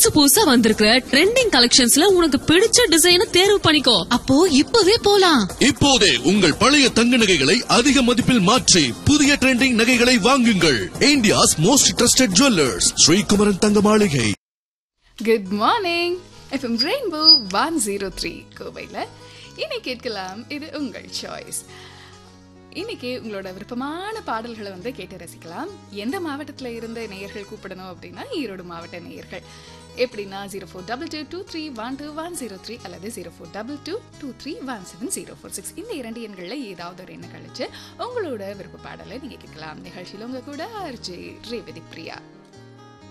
புதுசு புதுசா வந்திருக்கிற ட்ரெண்டிங் கலெக்ஷன்ஸ்ல உனக்கு பிடிச்ச டிசைனை தேர்வு பண்ணிக்கோ அப்போ இப்பவே போலாம் இப்போதே உங்கள் பழைய தங்க நகைகளை அதிக மதிப்பில் மாற்றி புதிய ட்ரெண்டிங் நகைகளை வாங்குங்கள் India's most trusted jewellers Sreekumaran Thanga Maaligai good morning FM Rainbow one zero three கோவையில் இனி கேட்கலாம் இது உங்கள் சாய்ஸ் இன்னைக்கு உங்களோட விருப்பமான பாடல்களை வந்து கேட்டு ரசிக்கலாம் எந்த மாவட்டத்தில் இருந்த நேயர்கள் கூப்பிடணும் அப்படின்னா ஈரோடு மாவட்ட நேயர்கள் எப்படின்னா zero four double two two three one two one zero three அல்லது zero four double two two three one seven zero four six இந்த இரண்டு எண்களில் ஏதாவது ஒரு எண்ணை கழிச்சு உங்களோட விருப்ப பாடலை நீங்கள் கேட்கலாம் நிகழ்ச்சியில் உங்க கூட ஆர்ஜே ரேவதி பிரியா